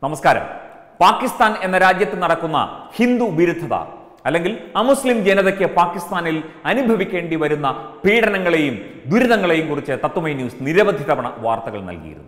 നമസ്കാരം പാകിസ്ഥാൻ എന്ന രാജ്യത്ത് നടക്കുന്ന ഹിന്ദു വിരുദ്ധത അല്ലെങ്കിൽ അമുസ്ലിം ജനതയ്ക്ക് പാകിസ്ഥാനിൽ അനുഭവിക്കേണ്ടി വരുന്ന പീഡനങ്ങളെയും ദുരിതങ്ങളെയും കുറിച്ച് തത്വമൈ ന്യൂസ് നിരവധി തവണ വാർത്തകൾ നൽകിയിരുന്നു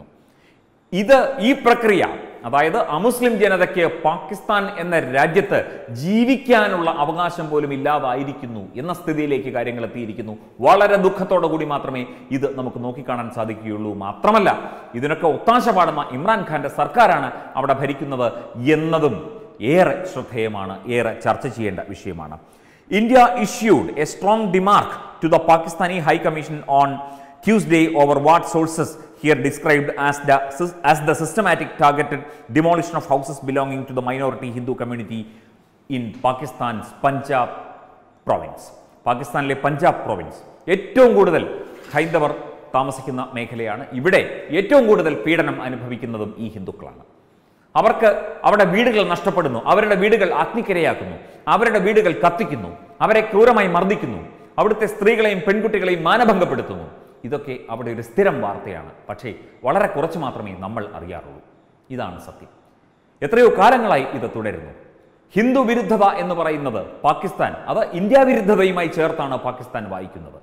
ഇത് ഈ പ്രക്രിയ അതായത് അമുസ്ലിം ജനതയ്ക്ക് പാകിസ്ഥാൻ എന്ന രാജ്യത്ത് ജീവിക്കാനുള്ള അവകാശം പോലും ഇല്ലാതായിരിക്കുന്നു എന്ന സ്ഥിതിയിലേക്ക് കാര്യങ്ങൾ എത്തിയിരിക്കുന്നു വളരെ ദുഃഖത്തോടു കൂടി മാത്രമേ ഇത് നമുക്ക് നോക്കിക്കാണാൻ സാധിക്കുകയുള്ളൂ മാത്രമല്ല ഇതിനൊക്കെ ഒത്താശ പാടുന്ന ഇമ്രാൻഖാന്റെ സർക്കാരാണ് അവിടെ ഭരിക്കുന്നത് എന്നതും ഏറെ ശ്രദ്ധേയമാണ് ഏറെ ചർച്ച ചെയ്യേണ്ട വിഷയമാണ് India issued a strong demarche to the Pakistani high commission on Tuesday over what sources here described as the, as the systematic targeted demolition of houses belonging to the minority Hindu community in Pakistan's Punjab province. പാകിസ്ഥാനിലെ Punjab province ഏറ്റവും കൂടുതൽ ഹൈന്ദവർ താമസിക്കുന്ന മേഖലയാണ് ഇവിടെ ഏറ്റവും കൂടുതൽ പീഡനം അനുഭവിക്കുന്നതും ഈ ഹിന്ദുക്കളാണ് അവർക്ക് അവരുടെ വീടുകൾ നഷ്ടപ്പെടുന്നു അവരുടെ വീടുകൾ അഗ്നിക്കിരയാക്കുന്നു അവരുടെ വീടുകൾ കത്തിക്കുന്നു അവരെ ക്രൂരമായി മർദ്ദിക്കുന്നു അവിടുത്തെ സ്ത്രീകളെയും പെൺകുട്ടികളെയും മാനഭംഗപ്പെടുത്തുന്നു ഇതൊക്കെ അവിടെ ഒരു സ്ഥിരം വാർത്തയാണ് പക്ഷേ വളരെ കുറച്ച് മാത്രമേ നമ്മൾ അറിയാറുള്ളൂ ഇതാണ് സത്യം എത്രയോ കാലങ്ങളായി ഇത് തുടരുന്നു ഹിന്ദു വിരുദ്ധത എന്ന് പറയുന്നത് പാകിസ്ഥാൻ അത് ഇന്ത്യ വിരുദ്ധതയുമായി ചേർത്താണ് പാകിസ്ഥാൻ വായിക്കുന്നത്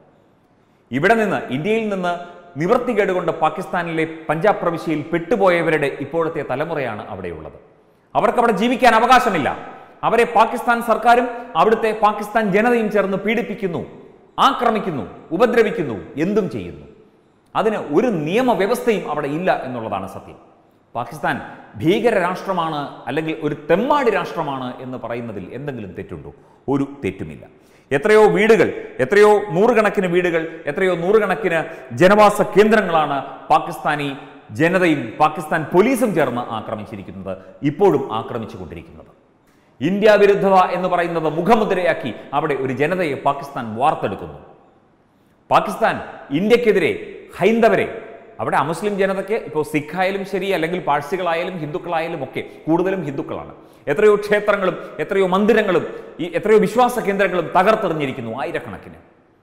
ഇവിടെ നിന്ന് ഇന്ത്യയിൽ നിന്ന് നിവർത്തികേട് കൊണ്ട് പാകിസ്ഥാനിലെ പഞ്ചാബ് പ്രവിശ്യയിൽ പെട്ടുപോയവരുടെ ഇപ്പോഴത്തെ തലമുറയാണ് അവിടെയുള്ളത് അവർക്ക് അവിടെ ജീവിക്കാൻ അവകാശമില്ല അവരെ പാകിസ്ഥാൻ സർക്കാരും അവിടുത്തെ പാകിസ്ഥാൻ ജനതയും ചേർന്ന് പീഡിപ്പിക്കുന്നു ആക്രമിക്കുന്നു ഉപദ്രവിക്കുന്നു എന്തും ചെയ്യുന്നു അതിന് ഒരു നിയമവ്യവസ്ഥയും അവിടെ ഇല്ല എന്നുള്ളതാണ് സത്യം പാകിസ്ഥാൻ ഭീകര രാഷ്ട്രമാണ് അല്ലെങ്കിൽ ഒരു തെമ്മാടി രാഷ്ട്രമാണ് എന്ന് പറയുന്നതിൽ എന്തെങ്കിലും തെറ്റുണ്ടോ ഒരു തെറ്റുമില്ല എത്രയോ വീടുകൾ എത്രയോ നൂറുകണക്കിന് വീടുകൾ എത്രയോ നൂറുകണക്കിന് ജനവാസ കേന്ദ്രങ്ങളാണ് പാകിസ്ഥാനി ജനതയും പാകിസ്ഥാൻ പോലീസും ചേർന്ന് ആക്രമിച്ചിരിക്കുന്നത് ഇപ്പോഴും ആക്രമിച്ചു കൊണ്ടിരിക്കുന്നത് ഇന്ത്യ വിരുദ്ധത എന്ന് പറയുന്നത് മുഖമുദ്രയാക്കി അവിടെ ഒരു ജനതയെ പാകിസ്ഥാൻ വാർത്തെടുക്കുന്നു പാകിസ്ഥാൻ ഇന്ത്യക്കെതിരെ ഹൈന്ദവരെ അവിടെ അമുസ്ലിം ജനതയ്ക്ക് ഇപ്പോൾ സിഖായാലും ശരി അല്ലെങ്കിൽ പാഴ്സികളായാലും ഹിന്ദുക്കളായാലും ഒക്കെ കൂടുതലും ഹിന്ദുക്കളാണ് എത്രയോ ക്ഷേത്രങ്ങളും എത്രയോ മന്ദിരങ്ങളും ഈ എത്രയോ വിശ്വാസ കേന്ദ്രങ്ങളും തകർത്തെറിഞ്ഞിരിക്കുന്നു ആയിരക്കണക്കിന്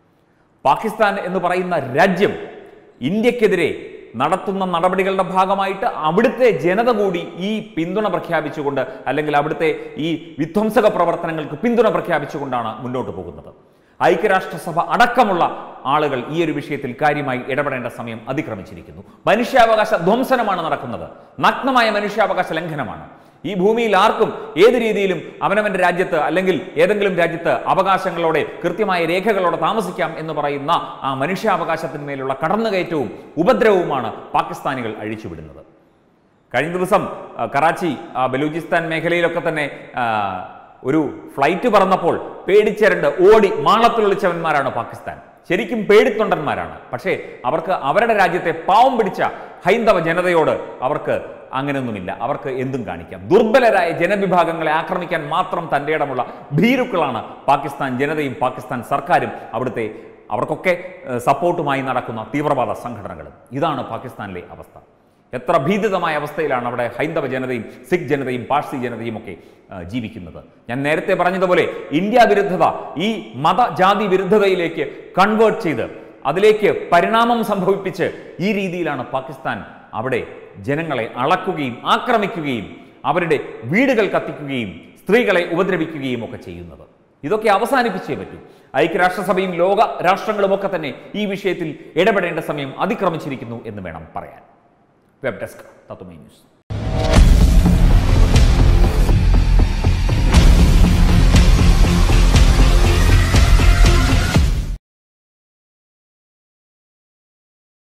പാകിസ്ഥാൻ എന്ന് പറയുന്ന രാജ്യം ഇന്ത്യക്കെതിരെ നടത്തുന്ന നടപടികളുടെ ഭാഗമായിട്ട് അവിടുത്തെ ജനത കൂടി ഈ പിന്തുണ പ്രഖ്യാപിച്ചുകൊണ്ട് അല്ലെങ്കിൽ അവിടുത്തെ ഈ വിധ്വംസക പ്രവർത്തനങ്ങൾക്ക് പിന്തുണ പ്രഖ്യാപിച്ചുകൊണ്ടാണ് മുന്നോട്ട് പോകുന്നത് ഐക്യരാഷ്ട്രസഭ അടക്കമുള്ള ആളുകൾ ഈ ഒരു വിഷയത്തിൽ കാര്യമായി ഇടപെടേണ്ട സമയം അതിക്രമിച്ചിരിക്കുന്നു മനുഷ്യാവകാശ ധ്വംസനമാണ് നടക്കുന്നത് നഗ്നമായ മനുഷ്യാവകാശ ലംഘനമാണ് ഈ ഭൂമിയിൽ ആർക്കും ഏത് രീതിയിലും അവനവന്റെ രാജ്യത്ത് അല്ലെങ്കിൽ ഏതെങ്കിലും രാജ്യത്ത് അവകാശങ്ങളോടെ കൃത്യമായ രേഖകളോടെ താമസിക്കാം എന്ന് പറയുന്ന ആ മനുഷ്യാവകാശത്തിന്മേലുള്ള കടന്നുകയറ്റവും ഉപദ്രവവുമാണ് പാകിസ്ഥാനികൾ അഴിച്ചുവിടുന്നത് കഴിഞ്ഞ ദിവസം ആ, കറാച്ചി ആ, ബലൂചിസ്ഥാൻ മേഖലയിലൊക്കെ തന്നെ ആ, ഒരു ഫ്ലൈറ്റ് പറന്നപ്പോൾ പേടിച്ചരണ്ട് ഓടി മാളത്തിലൊളിച്ചവന്മാരാണ് പാകിസ്ഥാൻ ശരിക്കും പേടിത്തൊണ്ടന്മാരാണ് പക്ഷേ അവർക്ക് അവരുടെ രാജ്യത്തെ പാവം പിടിച്ച ഹൈന്ദവ ജനതയോട് അവർക്ക് അങ്ങനെയൊന്നുമില്ല അവർക്ക് എന്തും കാണിക്കാം ദുർബലരായ ജനവിഭാഗങ്ങളെ ആക്രമിക്കാൻ മാത്രം തൻ്റെ ഇടമുള്ള ഭീരുക്കളാണ് പാകിസ്ഥാൻ ജനതയും പാകിസ്ഥാൻ സർക്കാരും അവിടുത്തെ അവർക്കൊക്കെ ഏഹ്, സപ്പോർട്ടുമായി നടക്കുന്ന തീവ്രവാദ സംഘടനകളും ഇതാണ് പാകിസ്ഥാനിലെ അവസ്ഥ എത്ര ഭീതിതമായ അവസ്ഥയിലാണ് അവിടെ ഹൈന്ദവ ജനതയും സിഖ് ജനതയും പാഴ്സി ജനതയും ഒക്കെ ആ, ജീവിക്കുന്നത് ഞാൻ നേരത്തെ പറഞ്ഞതുപോലെ ഇന്ത്യ വിരുദ്ധത ഈ മതജാതി വിരുദ്ധതയിലേക്ക് കൺവേർട്ട് ചെയ്ത് അതിലേക്ക് പരിണാമം സംഭവിപ്പിച്ച് ഈ രീതിയിലാണ് പാകിസ്ഥാൻ അവിടെ ജനങ്ങളെ അളക്കുകയും ആക്രമിക്കുകയും അവരുടെ വീടുകൾ കത്തിക്കുകയും സ്ത്രീകളെ ഉപദ്രവിക്കുകയും ഒക്കെ ചെയ്യുന്നത് ഇതൊക്കെ അവസാനിപ്പിച്ചേ പറ്റൂ ഐക്യരാഷ്ട്രസഭയും ലോക രാഷ്ട്രങ്ങളും ഒക്കെ തന്നെ ഈ വിഷയത്തിൽ ഇടപെടേണ്ട സമയം അതിക്രമിച്ചിരിക്കുന്നു എന്ന് വേണം പറയാൻ വെബ് ഡെസ്ക് തത്വമേ ന്യൂസ്